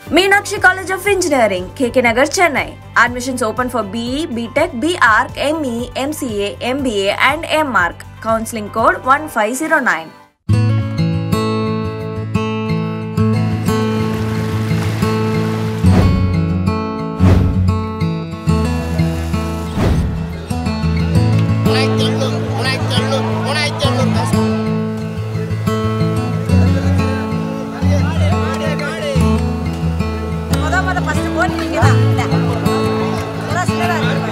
Meenakshi College of Engineering, KK Nagar, Chennai. Admissions open for BE, BTech, BArc, ME, MCA, MBA, and MArc. Counseling code 1509. முனைத்தெள்ளு முனைத்தெள்ளு முனைத்தெள்ளு முத முத first போட்டு நீங்க தான் இல்ல எல்லாம் சின்னதா இருக்கு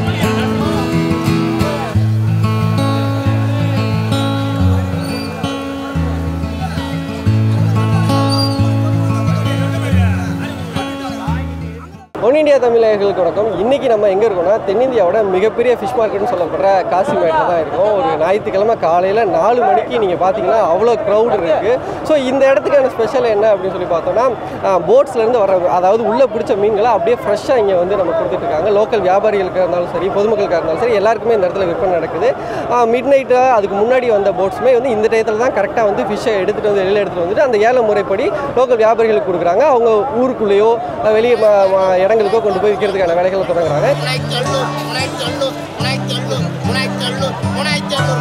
ஒன் இந்தியா தமிழர்களுக்கு வணக்கம் இன்னைக்கு நம்ம எங்கே இருக்கோம்னா தென்னிந்தியாவோட மிகப்பெரிய ஃபிஷ் மார்க்கெட்னு சொல்லப்படுற காசிமேட்டில் தான் இருக்கோம் ஒரு ஞாயிற்றுக்கிழமை காலையில் நாலு மணிக்கு நீங்கள் பார்த்தீங்கன்னா அவ்வளோ க்ரௌட் இருக்குது ஸோ இந்த இடத்துக்கான ஸ்பெஷல் என்ன அப்படின்னு சொல்லி பார்த்தோம்னா போட்ஸ்லேருந்து வர அதாவது உள்ளே பிடிச்ச மீன்களை அப்படியே ஃப்ரெஷ்ஷாக இங்கே வந்து நம்ம கொடுத்துட்ருக்காங்க லோக்கல் வியாபாரிகளுக்காக இருந்தாலும் சரி பொதுமக்களுக்காக இருந்தாலும் சரி எல்லாருக்குமே இந்த இடத்துல விற்பனை நடக்குது மிட் நைட்டு அதுக்கு முன்னாடி வந்த போட்ஸுமே வந்து இந்த டயத்தில் தான் கரெக்டாக வந்து ஃபிஷ்ஷை எடுத்துகிட்டு வந்து வெளியில் எடுத்துகிட்டு வந்துட்டு அந்த ஏல முறைப்படி லோக்கல் வியாபாரிகளுக்கு கொடுக்குறாங்க அவங்க ஊருக்குள்ளேயோ வெளியே இடங்களுக்கோ கொண்டு போய் விற்கிறதுக்கான வேலைகளை தொடங்குறாங்க முனைத்தெள்ளு முனைத்தெள்ளு முனைத்தெள்ளு முனைத்தெள்ளு முனைத்தெள்ளு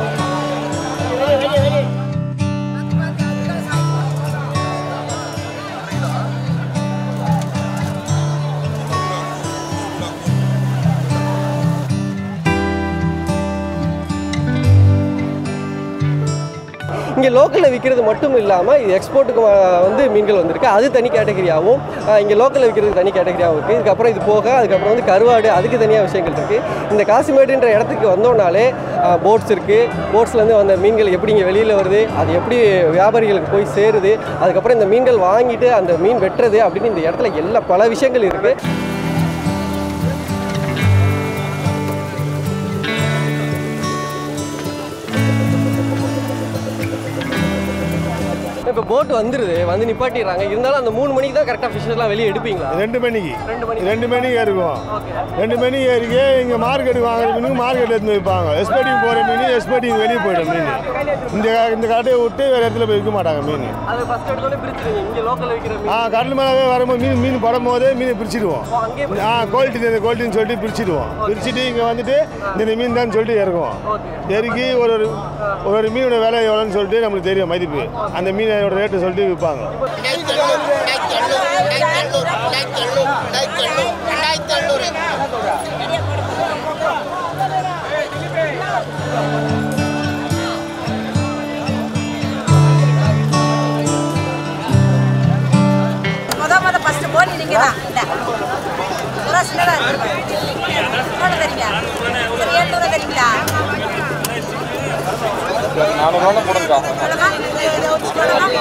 இங்கே லோக்கலில் விற்கிறது மட்டும் இல்லாமல் இது எக்ஸ்போர்ட்டுக்கு வ- வந்து மீன்கள் வந்திருக்கு அது தனி கேட்டகரியாகவும் இங்கே லோக்கலில் விற்கிறது தனி கேட்டகரியாகவும் இருக்குது இதுக்கப்புறம் இது போக அதுக்கப்புறம் வந்து கருவாடு அதுக்கு தனியாக விஷயங்கள் இருக்குது இந்த காசிமேடுன்ற இடத்துக்கு வந்தோம்னாலே போட்ஸ் இருக்குது போட்ஸ்லேருந்து வந்த மீன்கள் எப்படி இங்கே வெளியில் வருது அது எப்படி வியாபாரிகளுக்கு போய் சேருது அதுக்கப்புறம் இந்த மீன்கள் வாங்கிட்டு அந்த மீன் வெட்டுறது அப்படின்னு இந்த இடத்துல எல்லா பல விஷயங்கள் இருக்குது இப்போ போட் வந்துருது வந்து நிப்பாட்டிடுறாங்க இருந்தாலும் அந்த மூணு மணிக்கு தான் கரெக்டாக ஃபிஷ்ஷெல்லாம் வெளியே எடுப்பீங்களா ரெண்டு மணிக்கு ரெண்டு மணிக்கு. ரெண்டு மணிக்கு இருக்கும் ஓகே ரெண்டு மணிக்கு ஏறிக்கே இங்கே மார்க்கெட்டுக்கு வாங்குற மீனுக்கு மார்க்கெட்டில் எடுத்து வைப்பாங்க எஸ்பேட்டிங் போகிற மீன் எஸ்பேட்டிங் வெளியே போயிடும் மீன் இந்த இந்த கடையை விட்டு வேறு இடத்துல போய் விற்க மாட்டாங்க மீன் அது ஃபர்ஸ்ட் எடுத்தோடனே பிரிச்சிருங்க இங்கே லோக்கலில் விற்கிற ஆ மீன் கடல் மேலே வரும்போது மீன் மீன் படும் போதே மீனை பிரிச்சிடுவோம் ஓ, அங்கேயே ஆ குவாலிட்டி இந்த குவாலிட்டின்னு சொல்லிட்டு பிரிச்சிடுவோம் பிரிச்சுட்டு இங்கே வந்துட்டு இந்த மீன் தான் சொல்லிட்டு இறக்குவோம் இறக்கி ஒரு ஒரு ஒரு ஒரு மீனோட விலை எவ்வளோன்னு சொல்லிட்டு நம்மளுக்கு தெரியும் மதிப்பு அந்த மீனோட ரேட்டை சொல்லிட்டு விற்பாங்க முனைத்தெள்ளு முனைத்தெள்ளு முனைத்தெள்ளு முனைத்தெள்ளு முனைத்தெள்ளு முனைத்தெள்ளு முத முத ஃபர்ஸ்ட் போட்டு நீங்க தான் இல்ல எல்லாம் சின்னதா இருக்கு போட்டு தரீங்க சரி ஏழு ரூபா தரீங்களா சொல்லுங்க இதை வச்சு சொல்லுங்க.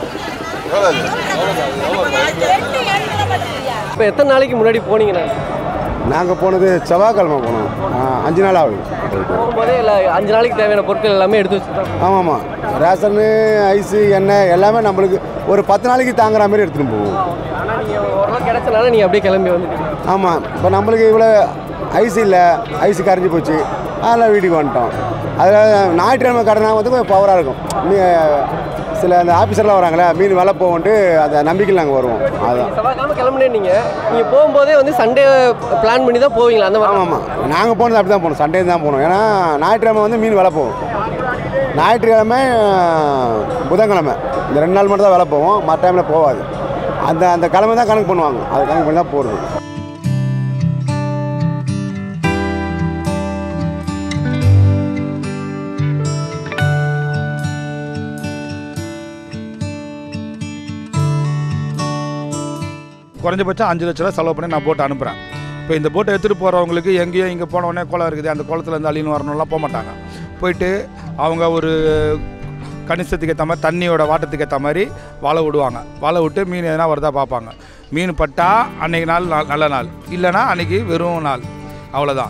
ரெண்டு ஏழு ரூபா பண்ணுறியா இப்போ எத்தனை நாளைக்கு முன்னாடி போனீங்கண்ணா நாங்கள் போனது செவ்வாய்க்கிழமை போனோம் அஞ்சு நாள் ஆகுது போகும்போதே இல்லை அஞ்சு நாளைக்கு தேவையான பொருட்கள் எல்லாமே எடுத்து வச்சுருக்கோம் ஆமாம் ஆமாம் ரேஷனு ஐஸு எண்ணெய் எல்லாமே நம்மளுக்கு ஒரு பத்து நாளைக்கு தாங்குற மாதிரி எடுத்துகிட்டு போவோம் ஆனால் நீங்கள் ஓரளவு கிடைச்சனால நீங்கள் அப்படியே கிளம்பி வந்துட்டீங்க ஆமாம் இப்போ நம்மளுக்கு இவ்வளோ ஐஸ் இல்லை ஐஸ் கரைஞ்சி போச்சு அதெல்லாம் வீட்டுக்கு வந்துட்டோம் அதில் ஞாயிற்றுக்கிழமை கடைனா வந்து கொஞ்சம் பவராக இருக்கும் மீ சில அந்த ஆஃபீஸர்லாம் வராங்களே மீன் விலை போகும்ட்டு அந்த நம்பிக்கையில் நாங்கள் வருவோம் அதுதான் செவ்வாய்க்கிழமை கிளம்புனே நீங்கள் நீங்கள் போகும்போதே வந்து சண்டே பிளான் பண்ணி தான் போவீங்களா அந்த மாதிரி ஆமாம் ஆமாம் நாங்கள் போனது அப்படி தான் போனோம் சண்டே தான் போனோம் ஏன்னா ஞாயிற்றுக்கிழமை வந்து மீன் விலை போகும் ஞாயிற்றுக்கிழமை புதன்கிழமை இந்த ரெண்டு நாள் மட்டும் தான் விலை போகும் மற்ற டைமில் போகாது அந்த அந்த கிழமை தான் கணக்கு பண்ணுவாங்க அது கணக்கு பண்ணி தான் போகிறது குறைஞ்சபட்சம் அஞ்சு லட்ச ரூபா செலவு பண்ணி நான் போட்டு அனுப்புகிறேன் இப்போ இந்த போட்டை எடுத்துகிட்டு போகிறவங்களுக்கு எங்கேயும் இங்கே போன உடனே குளம் இருக்குது அந்த குளத்துல இருந்து அழின்னு வரணும்லாம் போக மாட்டாங்க போயிட்டு அவங்க ஒரு கணிசத்துக்கு ஏற்ற மாதிரி தண்ணியோட வாட்டத்துக்கு ஏற்ற மாதிரி வலை விடுவாங்க வலை விட்டு மீன் எதனா வருதா பார்ப்பாங்க மீன் பட்டா அன்னைக்கு நாள் நா- நல்ல நாள் இல்லைன்னா அன்னைக்கு வெறும் நாள் அவ்வளோதான்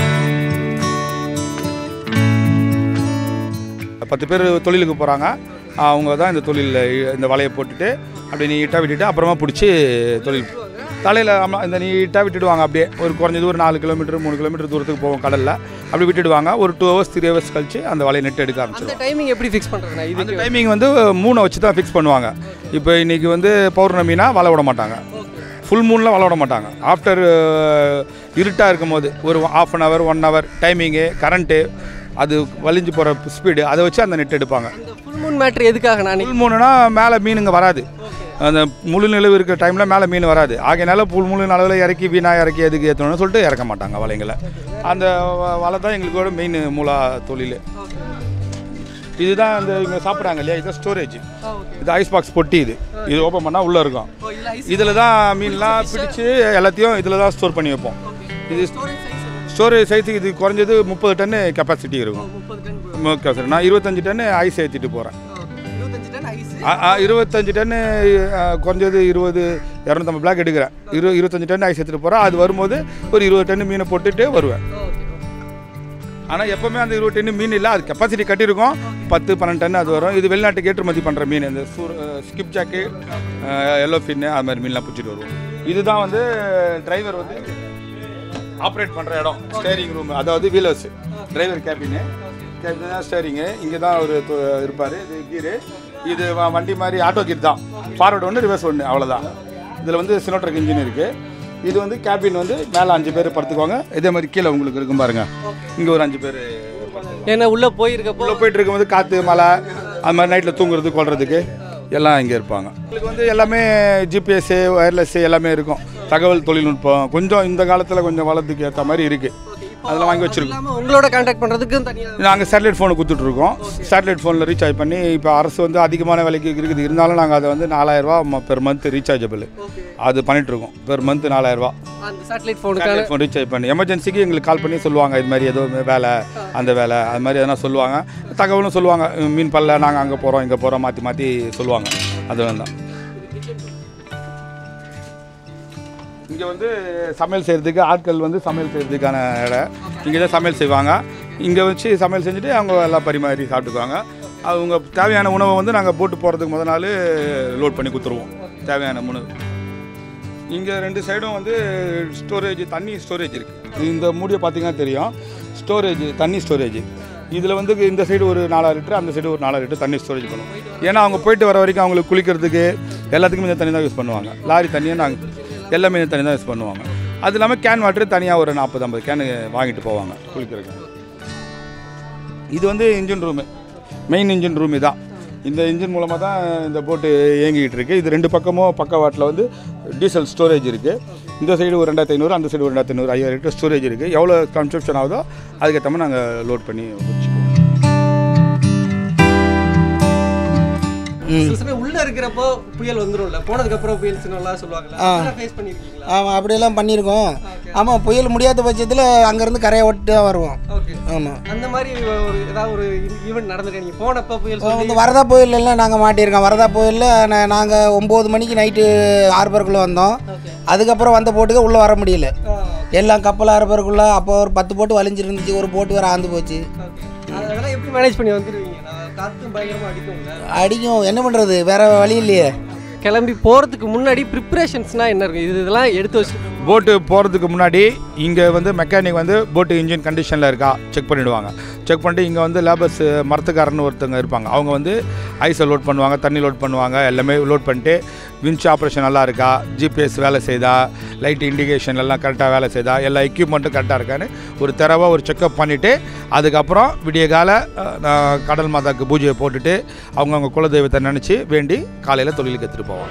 பத்து பேர் தொழிலுக்கு போகிறாங்க அவங்க தான் இந்த தொழிலில் இந்த வலையை போட்டுட்டு அப்படி நீட்டாக விட்டுட்டு அப்புறமா பிடிச்சி தொழில் தலையில் ஆமாம் இந்த நீட்டாக விட்டுடுவாங்க அப்படியே ஒரு குறைஞ்சது ஒரு நாலு கிலோமீட்டர் மூணு கிலோமீட்டர் தூரத்துக்கு போவோம் கடலில் அப்படி விட்டுடுவாங்க ஒரு டூ ஹவர்ஸ் த்ரீ ஹவர்ஸ் கழிச்சு அந்த வலையை நெட் எடுக்க அந்த ஆரம்பிச்சிடும் டைமிங் எப்படி ஃபிக்ஸ் பண்ணுறதுண்ணா அந்த இதுக்கு டைமிங் வந்து மூணை வச்சு தான் ஃபிக்ஸ் பண்ணுவாங்க இப்போ இன்றைக்கி வந்து பௌர்ணமினா வலை விட மாட்டாங்க ஃபுல் மூணில் வலை விட மாட்டாங்க ஆஃப்டர் இருட்டாக இருக்கும் போது ஒரு half an hour one hour timing current அது வலிஞ்சு போகிற ஸ்பீடு அதை வச்சு அந்த நெட் எடுப்பாங்க இந்த ஃபுல் மூன் மேட்ரு எதுக்காகண்ணா நீ புல் மூணுனா மேலே மீனுங்க வராது அந்த முழு நிலவு இருக்கிற டைமில் மேலே மீன் வராது ஆகையினால புல் முழு அளவில் இறக்கி வீணா இறக்கி எதுக்கு ஏற்றணும்னு சொல்லிட்டு இறக்க மாட்டாங்க வலைங்களை அந்த வ- வலை தான் எங்களுக்கோட மெயின் மூலா தொழில் இதுதான் இந்த இவங்க சாப்பிட்றாங்க இல்லையா இதுதான் ஸ்டோரேஜ் இது ஐஸ் பாக்ஸ் பொட்டி இது இது ஓப்பன் பண்ணால் உள்ளே இருக்கும் இதில் தான் மீன்லாம் பிடிச்சி எல்லாத்தையும் இதில் தான் ஸ்டோர் பண்ணி வைப்போம் இது ஸ்டோரேஜ் சைஸுக்கு இது குறைஞ்சது முப்பது டன்னு கெப்பாசிட்டி இருக்கும் ஓகே சார் நான் இருபத்தஞ்சு டன்னு ஐஸ் ஏற்றிட்டு போகிறேன் இருபத்தஞ்சு டன் ஐஸ் ஆ- ஆ, இருபத்தஞ்சு டன்னு ஆ, குறைஞ்சது இருபது இரநூத்தம்பது பிளாக் எடுக்கிறேன் இரு இருபத்தஞ்சு டன் ஐஸ் எடுத்துகிட்டு போகிறேன் அது வரும்போது ஒரு இருபது டன்னு மீனை போட்டுட்டு வருவேன் ஆனால் எப்போவுமே அந்த இருபது டன்னு மீன் இல்லை அது கெப்பாசிட்டி கட்டியிருக்கோம் பத்து பன்னெண்டு டன் அது வரும் இது வெளிநாட்டுக்கு ஏற்றுமதி பண்ணுற மீன் இந்த சூர் ஸ்கிப் ஜாக்கு எல்லோ ஃபின்னு அது மாதிரி மீன்லாம் பிடிச்சிட்டு வருவோம் இதுதான் வந்து டிரைவர் வந்து ஆப்ரேட் பண்ணுற இடம் ஸ்டேரிங் ரூம் அதாவது வீலர்ஸ் டிரைவர் கேபின்னு கேபின் தான் ஸ்டேரிங்கு இங்கே தான் அவர் இருப்பார் இது கீரு இது வ- வண்டி மாதிரி ஆட்டோ கீர் தான் ஃபார்வர்டு ஒன்று ரிவர்ஸ் ஒன்று அவ்வளோதான் இதில் வந்து சினோட்ரக் இன்ஜின் இருக்குது இது வந்து கேபின் வந்து மேலே அஞ்சு பேர் படுத்துக்குவாங்க இதே மாதிரி கீழே உங்களுக்கு இருக்கும் பாருங்க இங்கே ஒரு அஞ்சு பேர் ஏன்னா உள்ளே போயிருக்கப்போ உள்ள போயிட்டு இருக்கும்போது காற்று மழை அது மாதிரி நைட்டில் தூங்குறது கொள்றதுக்கு எல்லாம் இங்கே இருப்பாங்க உங்களுக்கு வந்து எல்லாமே ஜிபிஎஸ்ஸு ஒயர்லெஸ்ஸு எல்லாமே இருக்கும் தகவல் தொழில்நுட்பம் கொஞ்சம் இந்த காலத்தில் கொஞ்சம் வளர்த்துக்கு ஏற்ற மாதிரி இருக்குது அதெல்லாம் வாங்கி வச்சிருக்கோம் இல்லாமல் உங்களோட கான்டாக்ட் பண்ணுறதுக்கும் தனியாக நாங்கள் சேட்டலைட் ஃபோனு கொடுத்துட்ருக்கோம் சேட்டலைட் ஃபோனில் ரீசார்ஜ் பண்ணி இப்போ அரசு வந்து அதிகமான விலைக்கு இருக்குது இருந்தாலும் நாங்கள் அதை வந்து நாலாயிரரூவா பெர் மந்த் ரீசார்ஜபிள் அது பண்ணிகிட்ருக்கோம் பெர் மந்த் நாலாயிரரூவா அந்த சேட்டலைட் ஃபோனுக்கான சேட்டலைட் ஃபோன் ரீசார்ஜ் பண்ணி எமர்ஜென்சிக்கு எங்களுக்கு கால் பண்ணி சொல்லுவாங்க இது மாதிரி ஏதோ வேலை அந்த வேலை அது மாதிரி எதனா சொல்லுவாங்க தகவலும் சொல்லுவாங்க மீன் பல்ல நாங்கள் அங்கே போகிறோம் இங்கே போகிறோம் மாற்றி மாற்றி சொல்லுவாங்க அது தான் இங்கே வந்து சமையல் செய்கிறதுக்கு ஆட்கள் வந்து சமையல் செய்கிறதுக்கான இடம் இங்கே தான் சமையல் செய்வாங்க இங்கே வச்சு சமையல் செஞ்சுட்டு அவங்க எல்லாம் பரிமாறி சாப்பிட்டுக்குவாங்க அவங்க தேவையான உணவை வந்து நாங்கள் போட்டு போகிறதுக்கு முத நாள் லோட் பண்ணி கொடுத்துருவோம் தேவையான உணவு இங்கே ரெண்டு சைடும் வந்து ஸ்டோரேஜ் தண்ணி ஸ்டோரேஜ் இருக்குது இந்த மூடியை பார்த்தீங்கன்னா தெரியும் ஸ்டோரேஜ் தண்ணி ஸ்டோரேஜ் இதில் வந்து இந்த சைடு ஒரு நாலாயிரம் லிட்டர் அந்த சைடு ஒரு நாலாயிரம் லிட்டர் தண்ணி ஸ்டோரேஜ் பண்ணுவோம் ஏன்னா அவங்க போயிட்டு வர வரைக்கும் அவங்களுக்கு குளிக்கிறதுக்கு எல்லாத்துக்குமே இந்த தண்ணி தான் யூஸ் பண்ணுவாங்க லாரி தண்ணியை நாங்கள் எல்லாமே இந்த தண்ணி தான் யூஸ் பண்ணுவாங்க அது இல்லாமல் கேன் வாட்டர் தனியாக ஒரு நாற்பது ஐம்பது கேன் வாங்கிட்டு போவாங்க குளிக்கிறதுக்கு இது வந்து engine room main engine room இதான் இந்த இன்ஜின் மூலமாக தான் இந்த போட்டு இயங்கிக்கிட்டு இருக்கு இது ரெண்டு பக்கமும் பக்கவாட்டில் வந்து டீசல் ஸ்டோரேஜ் இருக்குது இந்த சைடு ஒரு ரெண்டாயிரத்தி ஐநூறு அந்த சைடு ஒரு ரெண்டாயிரத்தி ஐநூறு ஐயாயிரம் லிட்டர் ஸ்டோரேஜ் இருக்குது எவ்வளோ கன்சப்ஷன் ஆகுதோ அதுக்கேற்ற மாதிரி நாங்கள் லோட் பண்ணி வச்சுக்குவோம் சில சமயம் உள்ள இருக்கிறப்போ புயல் வந்துரும்ல போனதுக்கு அப்புறம் புயல் சின்னலாம் சொல்லுவாங்கல்ல ஃபேஸ் பண்ணிருக்கீங்களா ஆமாம் அப்படியெல்லாம் பண்ணியிருக்கோம் ஆமாம் புயல் முடியாத பட்சத்தில் அங்கேருந்து கரையை ஒட்டி தான் வருவோம் ஓகே ஆமாம் அந்த மாதிரி ஒரு ஏதாவது ஒரு ஈவெண்ட் நடந்திருக்கு நீங்க போனப்ப புயல் இப்போ சொல்லி வந்து வரதா புயல்லாம் நாங்கள் மாட்டியிருக்கோம் வரதா புயலில் நாங்கள் ஒம்பது மணிக்கு நைட்டு ஆர்பருக்குள்ளே வந்தோம் அதுக்கப்புறம் வந்த போட்டுக்கு உள்ளே வர முடியல எல்லாம் கப்பல் ஆர்பருக்குள்ளே அப்போ ஒரு பத்து போட்டு வலிஞ்சிருந்துச்சு ஒரு போட்டு வேறு ஆந்து போச்சு அதெல்லாம் எப்படி மேனேஜ் பண்ணி வந்துருவீங்க நான் காத்தும் பயங்கரமா அடிக்கும்ல அடிக்கும் என்ன பண்ணுறது வேறு வழி இல்லையே கிளம்பி போறதுக்கு முன்னாடி ப்ரிப்பரேஷன்ஸ்னா என்ன இருக்கு இது இதெல்லாம் எடுத்து வச்சுட்டு போட்டு போகிறதுக்கு முன்னாடி இங்கே வந்து மெக்கானிக் வந்து போட்டு இன்ஜின் கண்டிஷனில் இருக்கா செக் பண்ணிவிடுவாங்க செக் பண்ணிட்டு இங்கே வந்து லேபர்ஸ் மரத்துக்காரன்னு ஒருத்தங்க இருப்பாங்க அவங்க வந்து ஐஸை லோட் பண்ணுவாங்க தண்ணி லோட் பண்ணுவாங்க எல்லாமே லோட் பண்ணிட்டு வின்ச் ஆப்ரேஷன் நல்லா இருக்கா ஜிபிஎஸ் வேலை செய்தா லைட் இண்டிகேஷன் எல்லாம் கரெக்டாக வேலை செய்தா எல்லா எக்யூப்மெண்ட்டும் கரெக்டாக இருக்கான்னு ஒரு தரவாக ஒரு செக்கப் பண்ணிவிட்டு அதுக்கப்புறம் விடிய கால அஹ், நான் கடல் மாதாக்கு பூஜையை போட்டுட்டு அவங்கவுங்க குலதெய்வத்தை நினச்சி வேண்டி காலையில் தொழிலுக்கு எடுத்துகிட்டு போவாங்க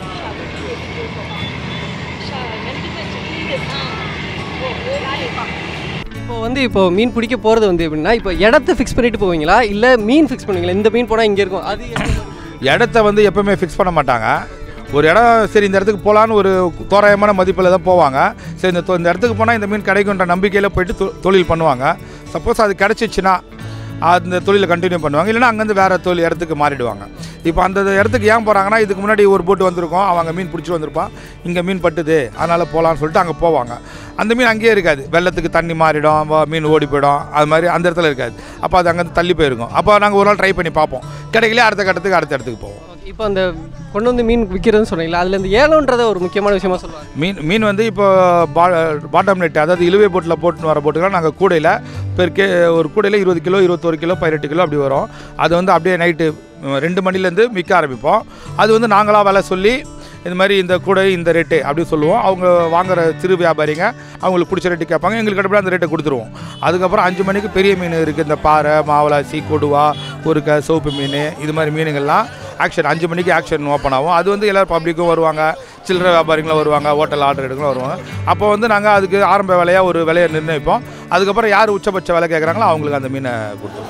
இப்போ வந்து இப்போ மீன் பிடிக்க போறது வந்து எப்படின்னா இப்போ இடத்த ஃபிக்ஸ் பண்ணிட்டு போவீங்களா இல்ல மீன் ஃபிக்ஸ் பண்ணுவீங்களா இந்த மீன் போனா இங்க இருக்கும் அது எந்த மாதிரி? இடத்த வந்து எப்பவுமே ஃபிக்ஸ் பண்ண மாட்டாங்க ஒரு இடம் சரி இந்த இடத்துக்கு போகலான்னு ஒரு தோராயமான மதிப்பில் தான் போவாங்க சரி இந்த தொ- இந்த இடத்துக்கு போனால் இந்த மீன் கிடைக்குன்ற நம்பிக்கையில் போயிட்டு தொ- தொழில் பண்ணுவாங்க சப்போஸ் அது கிடச்சிச்சின்னா அந்த தொழிலை கண்டினியூ பண்ணுவாங்க இல்லைன்னா அங்கேருந்து வேறு தொழில் இடத்துக்கு மாறிடுவாங்க இப்போ அந்த இடத்துக்கு ஏன் போகிறாங்கன்னா இதுக்கு முன்னாடி ஒரு போட்டு வந்திருக்கோம் அவங்க மீன் பிடிச்சிட்டு வந்திருப்பான் இங்கே மீன் பட்டுது அதனால் போகலான்னு சொல்லிட்டு அங்கே போவாங்க அந்த மீன் அங்கேயே இருக்காது வெள்ளத்துக்கு தண்ணி மாறிடும் வ- மீன் ஓடி போயிடும் அது மாதிரி அந்த இடத்துல இருக்காது அப்போ அது அங்கேருந்து தள்ளி போயிருக்கும் அப்போ நாங்கள் ஒரு நாள் ட்ரை பண்ணி பார்ப்போம் கிடைக்கல அடுத்த கட்டத்துக்கு அடுத்த இடத்துக்கு போவோம் இப்போ அந்த கொண்டு வந்து மீன் விற்கிறதுன்னு சொன்னீங்களா அதில் இந்த ஏலம்ன்றத ஒரு முக்கியமான விஷயமா சொல்லுவாங்க மீன் மீன் வந்து இப்போ பா பாட்டம் நெட் அதாவது இழுவை போட்டில் போட்டு வர போட்டுக்கலாம் நாங்கள் கூடையில் பெருக்கே ஒரு கூடையில் இருபது கிலோ இருபத்தொரு கிலோ பதினெட்டு கிலோ அப்படி வரும் அது வந்து அப்படியே நைட்டு ரெண்டு மணிலேருந்து விற்க ஆரம்பிப்போம் அது வந்து நாங்களாக விலை சொல்லி இந்த மாதிரி இந்த கூடை இந்த ரேட்டு அப்படி சொல்லுவோம் அவங்க வாங்குற சிறு வியாபாரிங்க அவங்களுக்கு பிடிச்ச ரேட்டு கேட்பாங்க எங்களுக்கு கட்டுப்படி அந்த ரேட்டை கொடுத்துருவோம் அதுக்கப்புறம் அஞ்சு மணிக்கு பெரிய மீன் இருக்குது இந்த பாறை மாவலாசி கொடுவா குறுக்க சோப்பு மீன் இது மாதிரி மீனுங்கள்லாம் ஆக்ஷன் அஞ்சு மணிக்கு ஆக்ஷன் ஓப்பன் ஆகும் அது வந்து எல்லோரும் பப்ளிக்கும் வருவாங்க சில்லறை வியாபாரிகளும் வருவாங்க ஹோட்டல் ஆர்டர் எடுக்கலாம் வருவாங்க அப்போ வந்து நாங்கள் அதுக்கு ஆரம்ப விலையாக ஒரு விலையை நிர்ணயிப்போம் அதுக்கப்புறம் யார் உச்சபட்ச விலை கேட்குறாங்களோ அவங்களுக்கு அந்த மீனை கொடுத்துருவோம்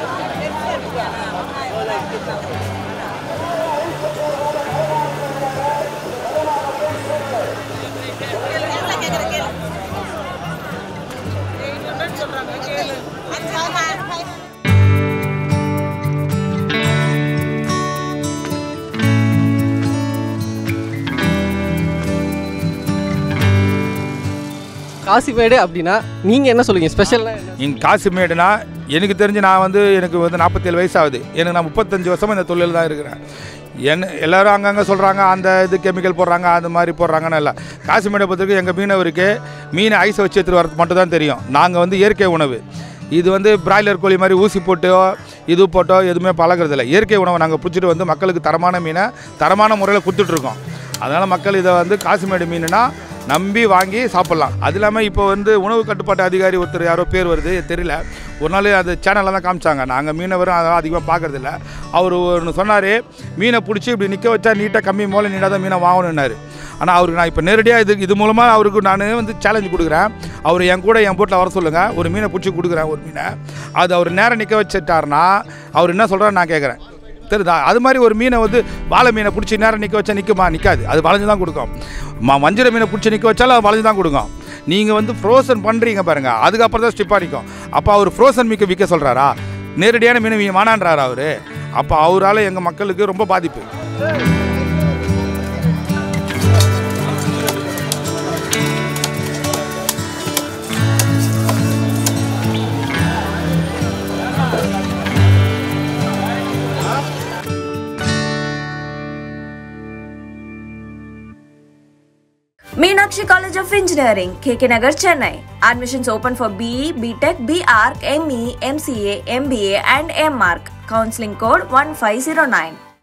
காசிமேடு அப்படின்னா நீங்கள் என்ன சொல்லுவீங்க ஸ்பெஷல்னா என்ன இங்கே காசுமேடுனா எனக்கு தெரிஞ்சு நான் வந்து எனக்கு வந்து நாற்பத்தேழு வயசு ஆகுது எனக்கு நான் முப்பத்தஞ்சு வருஷமாக இந்த தொழில் தான் இருக்கிறேன் என்ன எல்லாரும் அங்கங்கே சொல்கிறாங்க அந்த இது கெமிக்கல் போடுறாங்க அந்த மாதிரி போடுறாங்கன்னு இல்லை காசுமேடை பொறுத்தவரைக்கும் எங்கள் மீனவருக்கு மீனை ஐஸை வச்சு எடுத்துகிட்டு வரது மட்டும் தான் தெரியும் நாங்கள் வந்து இயற்கை உணவு இது வந்து பிராய்லர் கோழி மாதிரி ஊசி போட்டோ இது போட்டோ எதுவுமே பழகுறதில்ல இயற்கை உணவை நாங்கள் பிடிச்சிட்டு வந்து மக்களுக்கு தரமான மீனை தரமான முறையில் கொடுத்துட்ருக்கோம் அதனால் மக்கள் இதை வந்து காசுமேடு மீனுனா நம்பி வாங்கி சாப்பிட்லாம் அது இல்லாமல் இப்போ வந்து உணவு கட்டுப்பாட்டு அதிகாரி ஒருத்தர் யாரோ பேர் வருது தெரியல ஒரு நாள் அந்த சேனலில் தான் காமிச்சாங்க நாங்கள் மீனவரும் அதெல்லாம் அதிகமாக பார்க்கறதில்ல அவர் ஒன்று சொன்னார் மீனை பிடிச்சி இப்படி நிற்க வச்சா நீட்டாக கம்மி மூலம் நீட்டாக தான் மீனை வாங்கணுன்னாரு ஆனால் அவருக்கு நான் இப்போ நேரடியாக இது இது மூலமாக அவருக்கு நான் வந்து சேலஞ்சு கொடுக்குறேன் அவர் என் கூட என் போட்டில் வர சொல்லுங்கள் ஒரு மீனை பிடிச்சி கொடுக்குறேன் ஒரு மீனை அது அவர் நேரம் நிற்க வச்சுட்டாருன்னா அவர் என்ன சொல்கிறாரு நான் கேட்குறேன் தெரியுதா அது மாதிரி ஒரு மீனை வந்து வாழை மீனை பிடிச்சி நேரம் நிற்க வச்சா நிற்குமா நிற்காது அது வளைஞ்சு தான் கொடுக்கும் ம வஞ்சிர மீனை பிடிச்சி நிற்க வச்சாலும் அது வளைஞ்சு தான் கொடுக்கும் நீங்கள் வந்து ஃப்ரோசன் பண்ணுறீங்க பாருங்கள் அதுக்கப்புறம் தான் ஸ்டிப்பாக நிற்கும் அப்போ அவர் ஃப்ரோசன் மிக்க விற்க சொல்கிறாரா நேரடியான மீனை வீ- வேணான்றாரா அவர் அப்போ அவரால் எங்கள் மக்களுக்கு ரொம்ப பாதிப்பு Meenakshi College of Engineering, KK Nagar, Chennai. Admissions open for BE, BTech, BArc, ME, MCA, MBA, and MArc. Counseling code 1509.